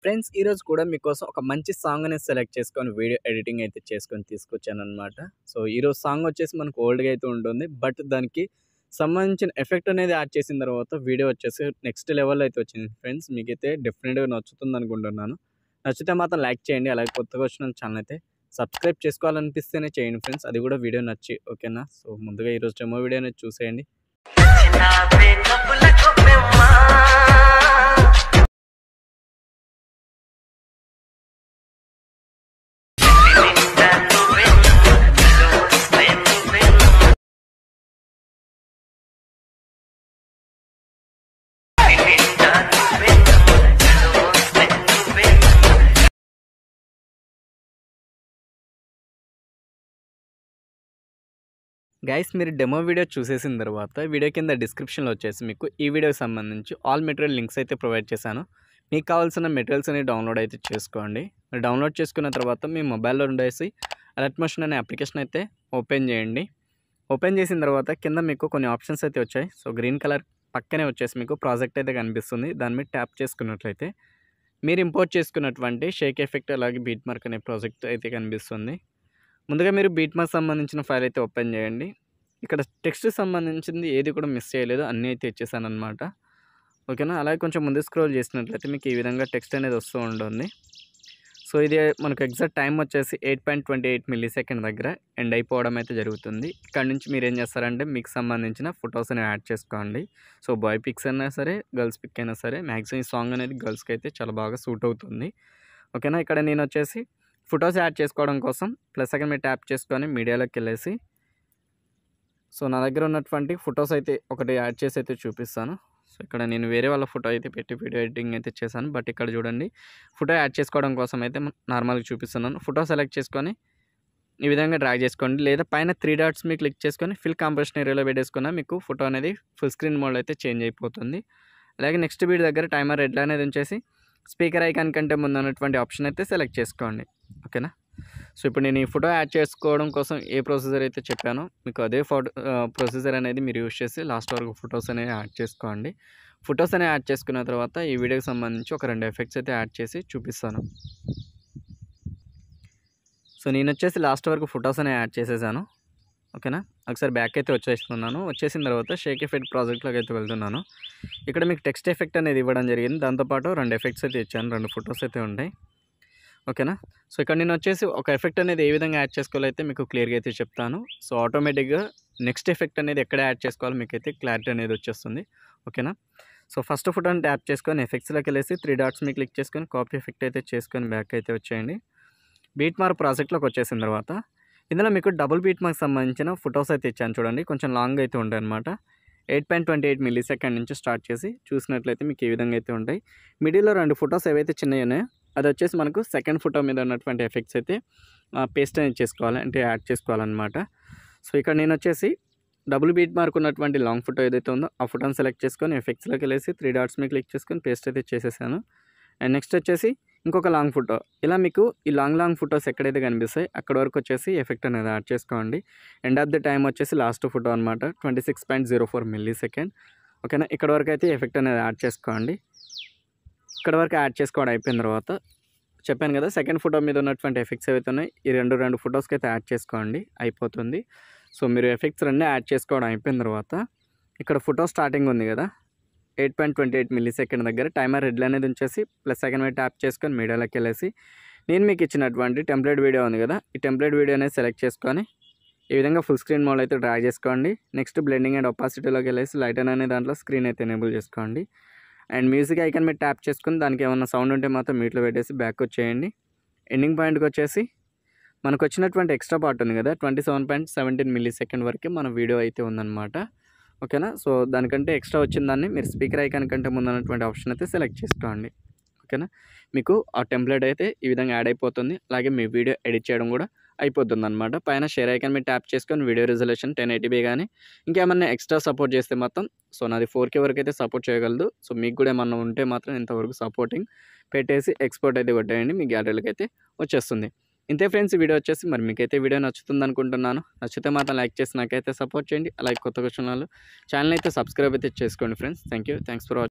Friends ఈరోజు కూడా మీకోసం ఒక మంచి సాంగ్ అనేది సెలెక్ట్ చేసుకొని వీడియో ఎడిటింగ్ అయితే చేసుకొని తీసుకొచ్చాను అనమాట సో ఈరోజు సాంగ్ వచ్చేసి మనకు ఓల్డ్గా అయితే ఉంటుంది బట్ దానికి సంబంధించిన ఎఫెక్ట్ అనేది యాడ్ చేసిన తర్వాత వీడియో వచ్చేసి నెక్స్ట్ లెవెల్ అయితే వచ్చింది ఫ్రెండ్స్ మీకైతే డెఫినెట్గా నచ్చుతుంది అనుకుంటున్నాను నచ్చితే మాత్రం లైక్ చేయండి అలాగే కొత్తగా వచ్చిన ఛానల్ అయితే సబ్స్క్రైబ్ చేసుకోవాలనిపిస్తేనే చేయండి ఫ్రెండ్స్ అది కూడా వీడియో నచ్చి ఓకేనా సో ముందుగా ఈరోజు డెమో వీడియో అనేది చూసేయండి చిన్నావే నవ్వులకు బ్రహ్మ నిండా నువ్వెన్ను, చూస్తే నువ్వెన్ను. నిండా నువ్వెన్ను, చూస్తే నువ్వెన్ను. గైస్ మీరు డెమో వీడియో చూసేసిన తర్వాత వీడియో కింద డిస్క్రిప్షన్లో వచ్చేసి మీకు ఈ వీడియోకి సంబంధించి ఆల్ మెటీరియల్ లింక్స్ అయితే ప్రొవైడ్ చేశాను మీకు కావాల్సిన మెటీరియల్స్ అనేవి డౌన్లోడ్ అయితే చేసుకోండి మీరు డౌన్లోడ్ చేసుకున్న తర్వాత మీ మొబైల్లో ఉండేసి అలర్ట్ మోషన్ అనే అప్లికేషన్ అయితే ఓపెన్ చేయండి ఓపెన్ చేసిన తర్వాత కింద మీకు కొన్ని ఆప్షన్స్ అయితే వచ్చాయి సో గ్రీన్ కలర్ పక్కనే వచ్చేసి మీకు ప్రాజెక్ట్ అయితే కనిపిస్తుంది దాని మీద ట్యాప్ చేసుకున్నట్లయితే మీరు ఇంపోర్ట్ చేసుకున్నటువంటి షేక్ ఎఫెక్ట్ అలాగే బీట్ మార్క్ అనే ప్రాజెక్ట్ అయితే కనిపిస్తుంది ముందుగా మీరు బీట్ మార్క్ సంబంధించిన ఫైల్ అయితే ఓపెన్ చేయండి ఇక్కడ టెక్స్ట్ సంబంధించింది ఏది కూడా మిస్ చేయలేదు అన్నీ అయితే ఇచ్చేసాను అనమాట ఓకేనా అలాగే కొంచెం ముందు స్క్రోల్ చేసినట్లయితే మీకు ఈ విధంగా టెక్స్ట్ అనేది వస్తూ ఉంటుంది సో ఇది మనకు ఎగ్జాక్ట్ టైం వచ్చేసి eight point twenty eight milli second దగ్గర ఎండ్ అయిపోవడం అయితే జరుగుతుంది ఇక్కడ నుంచి మీరు ఏం చేస్తారంటే మీకు సంబంధించిన ఫొటోస్ని యాడ్ చేసుకోండి సో బాయ్ పిక్స్ అయినా సరే గర్ల్స్ పిక్ అయినా సరే మ్యాక్సిమం ఈ సాంగ్ అనేది గర్ల్స్కి అయితే చాలా బాగా సూట్ అవుతుంది ఓకేనా ఇక్కడ నేను వచ్చేసి ఫొటోస్ యాడ్ చేసుకోవడం కోసం ప్లస్ సెకండ్ మీరు ట్యాప్ చేసుకొని మీడియాలోకి వెళ్ళేసి సో నా దగ్గర ఉన్నటువంటి ఫొటోస్ అయితే ఒకటి యాడ్ చేసి అయితే చూపిస్తాను సో ఇక్కడ నేను వేరే వాళ్ళ ఫోటో అయితే పెట్టి వీడియో ఎడిటింగ్ అయితే చేశాను బట్ ఇక్కడ చూడండి ఫోటో యాడ్ చేసుకోవడం కోసం అయితే నార్మల్గా చూపిస్తున్నాను ఫోటో సెలెక్ట్ చేసుకొని ఈ విధంగా డ్రాగ్ చేసుకోండి లేదా పైన త్రీ డాట్స్ మీరు క్లిక్ చేసుకొని ఫిల్ కాంపోజిషన్ ఏరియాలో పెట్టేసుకున్న మీకు ఫోటో అనేది ఫుల్ స్క్రీన్ మోడ్ అయితే చేంజ్ అయిపోతుంది అలాగే నెక్స్ట్ వీడి దగ్గర టైమర్ రెడ్ అనేది ఉంచేసి స్పీకర్ ఐకాన్ కంటే ముందు ఉన్నటువంటి ఆప్షన్ అయితే సెలెక్ట్ చేసుకోండి ఓకేనా సో ఇప్పుడు నేను ఈ ఫోటో యాడ్ చేసుకోవడం కోసం ఏ ప్రొసీజర్ అయితే చెప్పానో మీకు అదే ఫోటో ప్రొసీజర్ అనేది మీరు యూస్ చేసి లాస్ట్ వరకు ఫొటోస్ అనేవి యాడ్ చేసుకోండి ఫొటోస్ అనేవి యాడ్ చేసుకున్న తర్వాత ఈ వీడియోకి సంబంధించి ఒక రెండు ఎఫెక్ట్స్ అయితే యాడ్ చేసి చూపిస్తాను సో నేను వచ్చేసి లాస్ట్ వరకు ఫొటోస్ అనేవి యాడ్ చేసేసాను ఓకేనా ఒకసారి బ్యాక్ అయితే వచ్చేస్తున్నాను వచ్చేసిన తర్వాత షేక్ ఎఫెక్ట్ ప్రాజెక్ట్లోకి అయితే వెళ్తున్నాను ఇక్కడ మీకు టెక్స్ట్ ఎఫెక్ట్ అనేది ఇవ్వడం జరిగింది దాంతోపాటు రెండు ఎఫెక్ట్స్ అయితే ఇచ్చాను రెండు ఫొటోస్ అయితే ఉంటాయి ఓకేనా సో ఇక్కడ నేను వచ్చేసి ఒక ఎఫెక్ట్ అనేది ఏ విధంగా యాడ్ చేసుకోవాలో అయితే మీకు క్లియర్గా అయితే చెప్తాను సో ఆటోమేటిక్గా నెక్స్ట్ ఎఫెక్ట్ అనేది ఎక్కడ యాడ్ చేసుకోవాలో మీకు అయితే క్లారిటీ అనేది వచ్చేస్తుంది ఓకేనా సో ఫస్ట్ ఫోటోని ట్యాప్ చేసుకొని ఎఫెక్ట్స్లోకి వెళ్ళేసి త్రీ డాట్స్ మీ క్లిక్ చేసుకొని కాపీ ఎఫెక్ట్ అయితే చేసుకొని బ్యాక్ అయితే వచ్చేయండి బీట్ మార్క్ ప్రాజెక్ట్లోకి వచ్చేసిన తర్వాత ఇందులో మీకు డబుల్ బీట్ మార్క్ సంబంధించిన ఫొటోస్ అయితే ఇచ్చాను చూడండి కొంచెం లాంగ్ అయితే ఉంటాయి అనమాట eight point twenty eight milli second నుంచి స్టార్ట్ చేసి చూసినట్లయితే మీకు ఈ విధంగా అయితే ఉంటాయి మిడిల్లో రెండు ఫొటోస్ ఏవైతే చిన్నవి ఉన్నాయో అది వచ్చేసి మనకు సెకండ్ ఫోటో మీద ఉన్నటువంటి ఎఫెక్ట్స్ అయితే పేస్ట్ అనేది చేసుకోవాలి అంటే యాడ్ చేసుకోవాలన్నమాట సో ఇక్కడ నేను వచ్చేసి డబుల్ బీట్ మార్క్ ఉన్నటువంటి లాంగ్ ఫోటో ఏదైతే ఉందో ఆ ఫోటోని సెలెక్ట్ చేసుకొని ఎఫెక్ట్స్లోకి వెళ్ళేసి త్రీ డాట్స్ మీద క్లిక్ చేసుకొని పేస్ట్ అయితే చేసేసాను అండ్ నెక్స్ట్ వచ్చేసి ఇంకొక లాంగ్ ఫోటో ఇలా మీకు ఈ లాంగ్ లాంగ్ ఫొటోస్ ఎక్కడైతే కనిపిస్తాయి అక్కడ వరకు వచ్చేసి ఎఫెక్ట్ అనేది యాడ్ చేసుకోండి ఎండ్ ఆఫ్ ది టైం వచ్చేసి లాస్ట్ ఫోటో అనమాట twenty six point zero four milli second ఓకేనా ఇక్కడ వరకు అయితే ఎఫెక్ట్ అనేది యాడ్ చేసుకోండి ఇక్కడ వరకు యాడ్ చేసుకోవడం అయిపోయిన తర్వాత చెప్పాను కదా సెకండ్ ఫోటో మీద ఉన్నటువంటి ఎఫెక్ట్స్ ఏవైతే ఉన్నాయి ఈ రెండు రెండు ఫొటోస్కి అయితే యాడ్ చేసుకోండి అయిపోతుంది సో మీరు ఎఫెక్ట్స్ రెండు యాడ్ చేసుకోవడం అయిపోయిన తర్వాత ఇక్కడ ఫోటో స్టార్టింగ్ ఉంది కదా eight point twenty eight milli second దగ్గర టైమర్ రెడ్ అనేది ఉంచేసి ప్లస్ సెకండ్ మీద ట్యాప్ చేసుకొని మీడియాలోకి వెళ్ళేసి నేను మీకు ఇచ్చినటువంటి టెంప్లెట్ వీడియో ఉంది కదా ఈ టెంప్లెట్ వీడియో అనేది సెలెక్ట్ చేసుకొని ఈ విధంగా ఫుల్ స్క్రీన్ మోడ్ అయితే డ్రా చేసుకోండి నెక్స్ట్ బ్లెండింగ్ అండ్ ఒపాసిటీలోకి వెళ్ళేసి లైట్ అనే దాంట్లో స్క్రీన్ అయితే ఎనేబుల్ చేసుకోండి అండ్ మ్యూజిక్ ఐకన్ మీద ట్యాప్ చేసుకుని దానికి ఏమైనా సౌండ్ ఉంటే మాత్రం మీట్లో పెట్టేసి బ్యాక్ వచ్చేయండి ఎండింగ్ పాయింట్కి వచ్చేసి మనకు వచ్చినటువంటి ఎక్స్ట్రా పార్ట్ ఉంది కదా twenty seven point seventeen milli second వరకు మన వీడియో అయితే ఉందన్నమాట ఓకేనా సో దానికంటే ఎక్స్ట్రా వచ్చిన దాన్ని మీరు స్పీకర్ ఐకాన్ కంటే ముందు ఉన్నటువంటి ఆప్షన్ అయితే సెలెక్ట్ చేసుకోండి ఓకేనా మీకు ఆ టెంప్లెట్ అయితే ఈ విధంగా యాడ్ అయిపోతుంది అలాగే మీ వీడియో ఎడిట్ చేయడం కూడా అయిపోతుంది అనమాట పైన షేర్ ఐకాన్ మీద ట్యాప్ చేసుకొని వీడియో రిజల్యూషన్ టెన్ ఎయిటీబీ కానీ ఇంకేమన్నా ఎక్స్ట్రా సపోర్ట్ చేస్తే మొత్తం సో నాది ఫోర్ కే వరకు అయితే సపోర్ట్ చేయగలదు సో మీకు కూడా ఏమన్నా ఉంటే మాత్రం ఇంతవరకు సపోర్టింగ్ పెట్టేసి ఎక్స్పోర్ట్ అయితే కొట్టేయండి మీ గ్యాలరీలకు అయితే వచ్చేస్తుంది ఇంతే ఫ్రెండ్స్ ఈ వీడియో వచ్చేసి మరి మీకైతే వీడియో నచ్చుతుంది అనుకుంటున్నాను నచ్చితే మాత్రం లైక్ చేసి నాకైతే సపోర్ట్ చేయండి అలాగే కొత్త క్వశ్చన్ ఛానల్ అయితే సబ్స్క్రైబ్ అయితే చేసుకోండి friends thank you thanks for watching